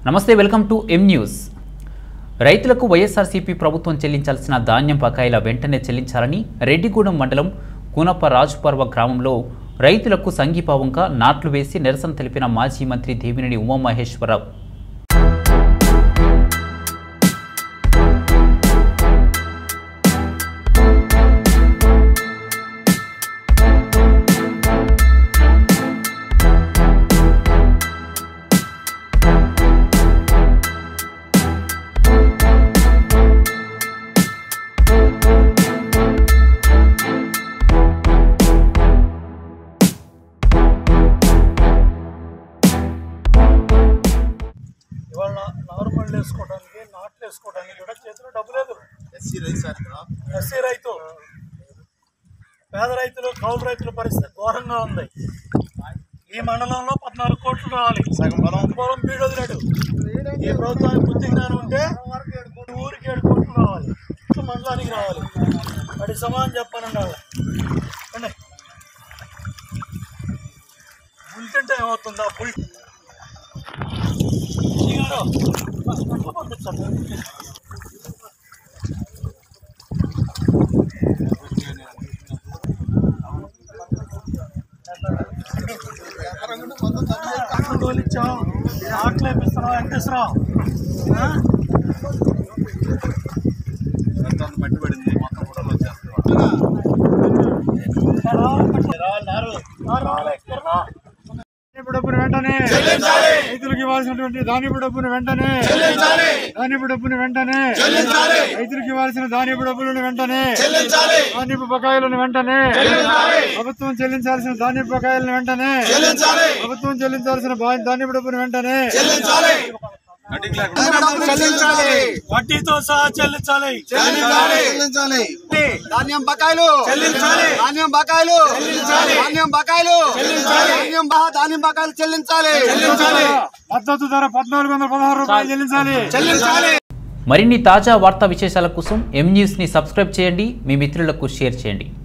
నమస్తే welcome to M news రైతులకు వైఎస్ఆర్సీపీ ప్రభుత్వం చెల్లించాల్సిన ధాన్యం బకాయిల వెంటనే చెల్లించాలని రెడ్డిగూడెం మండలం కూనప్ప రాజుపర్వ గ్రామంలో రైతులకు సంఘీభావంగా నాట్లు వేసి నిరసన తెలిపిన మాజీ మంత్రి దేవినేని ఉమామహేశ్వరరావు ఇవాళ నా- నార్మల్ వేసుకోవడానికి నాట్లు వేసుకోవడానికి కూడా చేతిలో డబ్బు లేదు ఎస్సీ రైస్ సార్ ఎస్సీ రైతు పేద రైతులు కౌలు రైతుల పరిస్థితి ఘోరంగా ఉంది ఈ మండలంలో పద్నాలుగు కోట్లు రావాలి సగం పొలం పొలం బీడు వదిలాడు ఈ ప్రభుత్వానికి బుద్ధి జ్ఞానం ఉంటే ఊరికి ఏడు కోట్లు రావాలి ఇట్లా మండలానికి రావాలి వాడి సమానం చెప్పానండి వాళ్ళ అండి బుల్ట్ అంటే ఏమవుతుందా బుల్ట్ ఈ గారు, అట్లా పంపించండి అక్కడ తోలిచ్చాం ఆటలు వేపిస్తున్నాం వెంకటేశ్వరరావు ఆ? మట్టి పడింది మొత్తం కూడా వచ్చేస్తుంది రా, రావాలి, రా, రావాలి, ఇక్కడ రా. ధాన్యపు డబ్బును వెంటనే రైతులకు ఇవ్వాల్సినటువంటి ధాన్యపు డబ్బును వెంటనే ధాన్యపు డబ్బును వెంటనే రైతులకు ఇవ్వాల్సిన ధాన్యపు డబ్బులను వెంటనే ధాన్యపు బకాయిలను వెంటనే ప్రభుత్వం చెల్లించాల్సిన ధాన్యపు బకాయిలను వెంటనే ప్రభుత్వం చెల్లించాల్సిన బా- ధాన్యపు డబ్బును వెంటనే చెల్లించాలి వడ్డీతో సహా చెల్లించాలి చెల్లించాలి ధాన్యం బకాయిలు చెల్లించాలి ధాన్యం బకాయిలు చెల్లించాలి ధాన్యం బకాయిలు చెల్లించాలి ధాన్యం బహా ధాన్యం బకాయిలు చెల్లించాలి చెల్లించాలి మద్దతు ధర పద్నాలుగు వందల పదహారు రూపాయలు చెల్లించాలి చెల్లించాలి మరిన్ని తాజా వార్తా విశేషాల కోసం ఎం న్యూస్ని సబ్స్క్రైబ్ చేయండి మీ మిత్రులకు షేర్ చేయండి